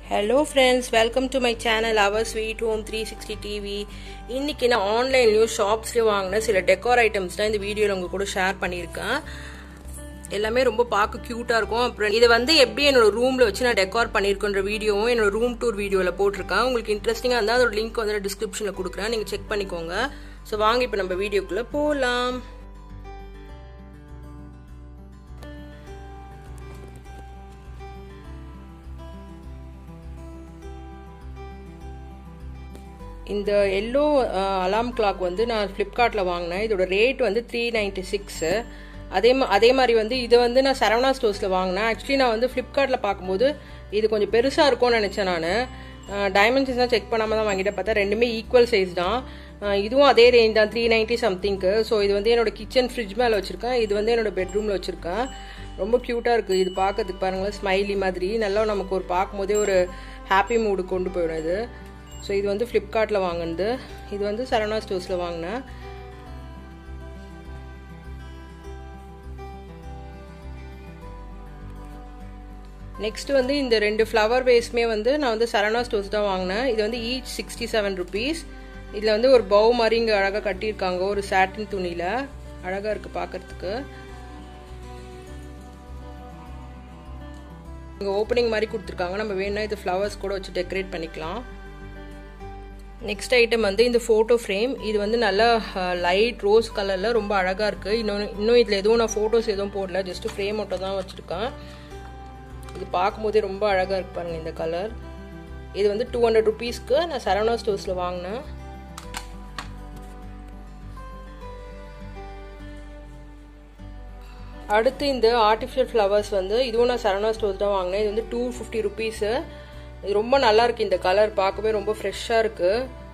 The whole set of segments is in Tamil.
hello friends welcome to my channel our sweet home three sixty TV இன்னைக்கு நான் ஆன்லைன்லேயும் ஷாப்ஸ்லேயும் வாங்கின சில டெக்கோர் ஐட்டம்ஸ் தான் இந்த வீடியோவில் உங்கள் கூட ஷேர் பண்ணியிருக்கேன் எல்லாமே ரொம்ப பார்க்க க்யூட்டாக இருக்கும் அப்புறம் இதை வந்து எப்படி என்னோட ரூமில் வச்சு நான் டெக்கார் பண்ணியிருக்கோன்ற வீடியோவும் என்னோட ரூம் டூர் வீடியோவில் போட்டிருக்கேன் உங்களுக்கு இன்ட்ரெஸ்டிங்காக இருந்தால் அதோட லிங்க் வந்து டிஸ்கிரிப்ஷனில் கொடுக்குறேன் நீங்கள் செக் பண்ணிக்கோங்க ஸோ வாங்க இப்போ நம்ம வீடியோக்குள்ளே போகலாம் இந்த எல்லோ அலாம் கிளாக் வந்து நான் ஃப்ளிப்கார்ட்டில் வாங்கினேன் இதோட ரேட் வந்து த்ரீ நைன்டி சிக்ஸு அதே அதே மாதிரி வந்து இதை வந்து நான் சரவணா ஸ்டோர்ஸில் வாங்கினேன் ஆக்சுவலி நான் வந்து ஃப்ளிப்கார்ட்டில் பார்க்கும்போது இது கொஞ்சம் பெருசாக இருக்கும்னு நினச்சேன் நான் டைமென்ஷன்ஸ் தான் செக் பண்ணாமல் தான் வாங்கிட்டேன் பார்த்தா ரெண்டுமே ஈக்குவல் சைஸ் தான் இதுவும் அதே ரேஞ்ச் தான் த்ரீ நைன்ட்டி சம்திங்க்கு ஸோ இது வந்து என்னோட கிச்சன் ஃப்ரிட்ஜ் மேலே வச்சுருக்கேன் இது வந்து என்னோட பெட்ரூமில் வச்சுருக்கேன் ரொம்ப க்யூட்டாக இருக்குது இது பார்க்கறதுக்கு பாருங்களேன் ஸ்மைலி மாதிரி நல்லா நமக்கு ஒரு பார்க்கும்போதே ஒரு ஹாப்பி மூடு கொண்டு போயிடும் இது ஸோ இது வந்து ஃப்ளிப்கார்ட்டில் வாங்கினது இது வந்து சரவணா ஸ்டோர்ஸில் வாங்கினேன் நெக்ஸ்ட் வந்து இந்த ரெண்டு ஃப்ளவர் வேஸ்மே வந்து நான் வந்து சரவணா ஸ்டோர்ஸ் தான் வாங்கினேன் இது வந்து ஈச் சிக்ஸ்டி செவன் ருபீஸ் இதில் வந்து ஒரு பவு மாதிரி இங்கே அழகாக கட்டியிருக்காங்க ஒரு சாட்டின் துணியில் அழகாக இருக்குது பார்க்கறதுக்கு இங்கே ஓப்பனிங் மாதிரி கொடுத்துருக்காங்க நம்ம வேணா இது ஃப்ளவர்ஸ் கூட வச்சு டெக்கரேட் பண்ணிக்கலாம் நெக்ஸ்ட் ஐட்டம் வந்து இந்த ஃபோட்டோ ஃப்ரேம் இது வந்து நல்லா லைட் ரோஸ் கலரில் ரொம்ப அழகாக இருக்குது இன்னொன்று இன்னும் இதில் எதுவும் நான் ஃபோட்டோஸ் எதுவும் போடல ஜஸ்ட் ஃப்ரேம் மட்டும் தான் வச்சுருக்கேன் இது பார்க்கும்போதே ரொம்ப அழகாக இருக்கு பாருங்கள் இந்த கலர் இது வந்து டூ ஹண்ட்ரட் ருபீஸ்க்கு நான் சரவணா ஸ்டோர்ஸில் வாங்கினேன் அடுத்து இந்த ஆர்டிஃபிஷியல் ஃப்ளவர்ஸ் வந்து இதுவும் நான் சரவணா ஸ்டோர்ஸ் தான் வாங்கினேன் இது வந்து டூ ஃபிஃப்டி ருபீஸு இது ரொம்ப நல்லா இருக்கு இந்த கலர் பார்க்கவே ரொம்ப ஃப்ரெஷ்ஷாக இருக்கு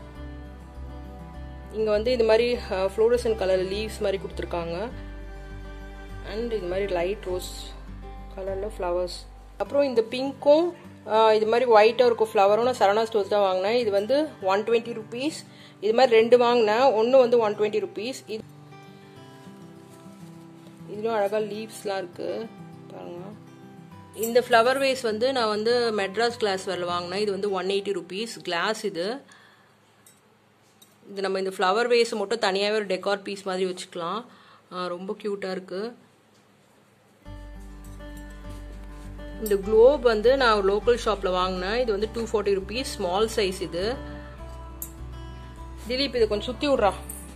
இங்கே வந்து இது மாதிரி ஃப்ளோரசன் கலர் லீவ்ஸ் மாதிரி கொடுத்துருக்காங்க அண்ட் இது மாதிரி லைட் ரோஸ் கலரில் ஃப்ளவர்ஸ் அப்புறம் இந்த பிங்க்கும் இது மாதிரி ஒயிட்டாக இருக்கும் ஃப்ளவரும் நான் சரணா ஸ்டோர்ஸ் தான் வாங்கினேன் இது வந்து ஒன் டுவெண்ட்டி ருபீஸ் இது மாதிரி ரெண்டு வாங்கினேன் ஒன்று வந்து ஒன் டுவெண்ட்டி ருபீஸ் இது இதுலேயும் அழகாக லீவ்ஸ்லாம் இருக்குது பாருங்கள் இந்த ஃப்ளவர் வேஸ் வந்து நான் வந்து மெட்ராஸ் கிளாஸ் வரல வாங்கினேன் இது வந்து ஒன் எயிட்டி ருபீஸ் கிளாஸ் இது இது நம்ம இந்த ஃப்ளவர் வேஸை மட்டும் தனியாகவே ஒரு டெக்கார் பீஸ் மாதிரி வச்சுக்கலாம் ரொம்ப க்யூட்டாக இருக்குது இந்த குளோப் வந்து நான் லோக்கல் ஷாப்பில் வாங்கினேன் இது வந்து two forty rupees small size இது திலீப் இதை கொஞ்சம் சுற்றி விட்றா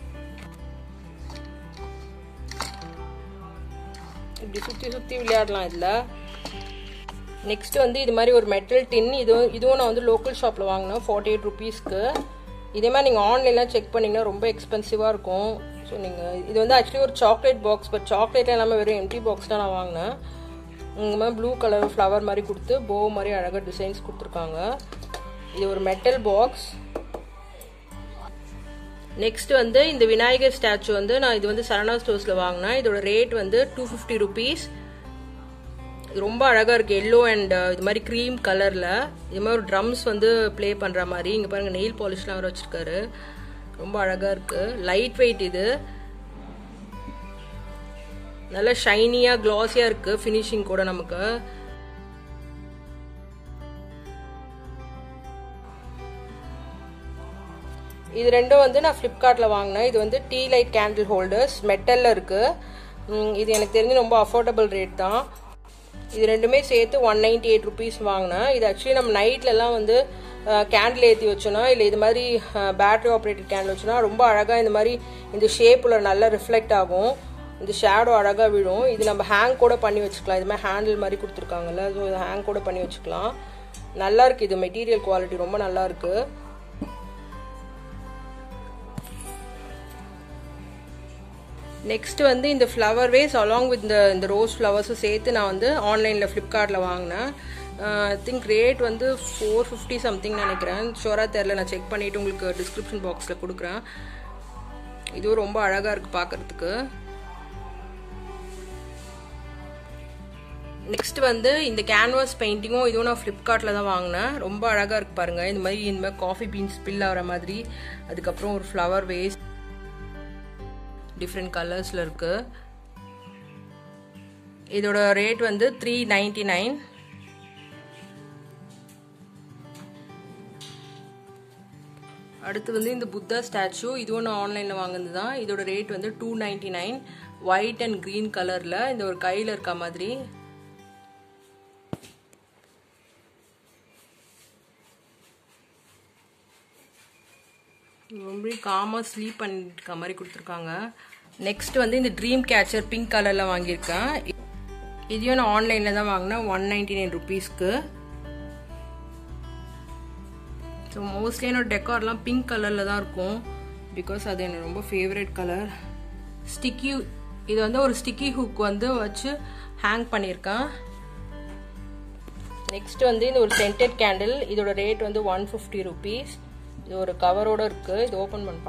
இப்படி சுற்றி சுற்றி விளையாடலாம் இதில் நெக்ஸ்ட் வந்து இது மாதிரி ஒரு மெட்டல் டின் இதுவும் இதுவும் நான் வந்து லோக்கல் ஷாப்பில் வாங்கினேன் ஃபார்ட்டி எயிட் ருபீஸ்க்கு இதே மாதிரி நீங்கள் ஆன்லைன்லாம் செக் பண்ணிங்கன்னா ரொம்ப எக்ஸ்பென்சிவாக இருக்கும் ஸோ நீங்கள் இது வந்து ஆக்சுவலி ஒரு சாக்லேட் பாக்ஸ் பட் சாக்லேட் எல்லாமே வெறும் எம்டி பாக்ஸ் தான் நான் வாங்கினேன் இந்த மாதிரி ப்ளூ கலர் ஃப்ளவர் மாதிரி கொடுத்து போ மாதிரி அழகாக டிசைன்ஸ் கொடுத்துருக்காங்க இது ஒரு மெட்டல் பாக்ஸ் நெக்ஸ்ட் வந்து இந்த விநாயகர் ஸ்டாச்சு வந்து நான் இது வந்து சரணா ஸ்டோர்ஸில் வாங்கினேன் இதோட ரேட் வந்து டூ ஃபிஃப்டி ருபீஸ் ரொம்ப அழகாக இருக்குது எல்லோ அண்ட் இது மாதிரி க்ரீம் கலரில் இது மாதிரி ஒரு ட்ரம்ஸ் வந்து ப்ளே பண்ணுற மாதிரி இங்கே பாருங்கள் நெயில் பாலிஷ்லாம் அவர் வச்சுருக்காரு ரொம்ப அழகாக இருக்குது லைட் வெயிட் இது நல்ல ஷைனியாக க்ளாஸியாக இருக்குது ஃபினிஷிங் கூட நமக்கு இது ரெண்டும் வந்து நான் ஃப்ளிப்கார்ட்டில் வாங்கினேன் இது வந்து டீ லைட் கேண்டில் ஹோல்டர்ஸ் மெட்டலில் இருக்குது இது எனக்கு தெரிஞ்சு ரொம்ப அஃபோர்டபுள் ரேட் தான் இது ரெண்டுமே சேர்த்து ஒன் நைன்டி எயிட் ருபீஸ் வாங்கினேன் இது ஆக்சுவலி நம்ம நைட்லலாம் வந்து கேண்டில் ஏற்றி வச்சோன்னா இல்லை இது மாதிரி பேட்ரி ஆப்ரேட்டட் கேண்டில் வச்சோன்னா ரொம்ப அழகாக இந்த மாதிரி இந்த ஷேப்பில் நல்லா ரிஃப்ளெக்ட் ஆகும் இந்த ஷேடோ அழகாக விழும் இது நம்ம ஹேங் கூட பண்ணி வச்சுக்கலாம் இது மாதிரி ஹேண்டில் மாதிரி கொடுத்துருக்காங்கல்ல ஸோ இதை ஹேங் கூட பண்ணி வச்சுக்கலாம் நல்லா இருக்குது இது மெட்டீரியல் குவாலிட்டி ரொம்ப நல்லா இருக்குது நெக்ஸ்ட் வந்து இந்த ஃப்ளவர் வேஸ் அலாங் வித் இந்த இந்த ரோஸ் ஃப்ளவர்ஸும் சேர்த்து நான் வந்து ஆன்லைனில் ஃப்ளிப்கார்ட்டில் வாங்கினேன் ஐ திங்க் ரேட் வந்து ஃபோர் ஃபிஃப்டி சம்திங் நினைக்கிறேன் ஷோராக தெரில நான் செக் பண்ணிவிட்டு உங்களுக்கு டிஸ்கிரிப்ஷன் பாக்ஸில் கொடுக்குறேன் இதுவும் ரொம்ப அழகாக இருக்குது பார்க்குறதுக்கு நெக்ஸ்ட் வந்து இந்த கேன்வாஸ் பெயிண்டிங்கும் இதுவும் நான் ஃப்ளிப்கார்ட்டில் தான் வாங்கினேன் ரொம்ப அழகாக இருக்குது பாருங்கள் இந்த மாதிரி இந்த மாதிரி காஃபி பீன்ஸ் ஸ்பில் ஆகிற மாதிரி அதுக்கப்புறம் ஒரு ஃப்ளவர் வேஸ்ட் டிஃப்ரெண்ட் கலர்ஸில் இருக்குது இதோட ரேட் வந்து த்ரீ நைன்டி நைன் அடுத்து வந்து இந்த புத்தா ஸ்டாச்சு இதுவும் நான் ஆன்லைனில் வாங்கினது தான் இதோட ரேட் வந்து two ninety nine white and green கலரில் இந்த ஒரு கையில் இருக்க மாதிரி ரொம்ப காமாக ஸ்லீப் பண்ணிருக்க மாதிரி கொடுத்துருக்காங்க நெக்ஸ்ட் வந்து இந்த ட்ரீம் கேச்சர் பிங்க் கலரில் வாங்கியிருக்கேன் இதையும் நான் ஆன்லைனில் தான் வாங்கினேன் ஒன் நைன்டி நைன் ருபீஸ்க்கு ஸோ மோஸ்ட்லி என்னோட டெக்கார்லாம் பிங்க் கலரில் தான் இருக்கும் பிகாஸ் அது எனக்கு ரொம்ப ஃபேவரட் கலர் ஸ்டிக்கி இது வந்து ஒரு ஸ்டிக்கி ஹுக் வந்து வச்சு ஹேங் பண்ணியிருக்கேன் நெக்ஸ்ட் வந்து இந்த ஒரு சென்டட் கேண்டில் இதோட ரேட் வந்து ஒன் ஃபிஃப்டி ருபீஸ் இது ஒரு கவரோட இருக்கு இது ஓப்பன் பண்ணப்பா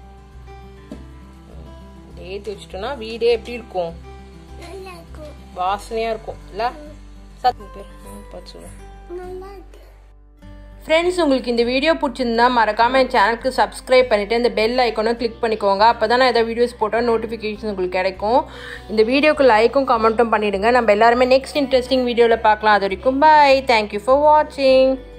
ஏற்றி வச்சுட்டோன்னா வீடே எப்படி இருக்கும் வாசனையாக இருக்கும் இல்லை சத்து பேர் பார்த்து சொல்லுவேன் ஃப்ரெண்ட்ஸ் உங்களுக்கு இந்த வீடியோ பிடிச்சிருந்தா மறக்காமல் என் சேனலுக்கு சப்ஸ்கிரைப் பண்ணிவிட்டு இந்த பெல் ஐக்கனும் கிளிக் பண்ணிக்கோங்க அப்போ தான் நான் எதாவது வீடியோஸ் போட்டால் நோட்டிஃபிகேஷன் உங்களுக்கு கிடைக்கும் இந்த வீடியோக்கு லைக்கும் கமெண்ட்டும் பண்ணிவிடுங்க நம்ம எல்லாருமே நெக்ஸ்ட் இன்ட்ரெஸ்டிங் வீடியோவில் பார்க்கலாம் அது வரைக்கும் பாய் தேங்க்யூ ஃபார் வாட்சிங்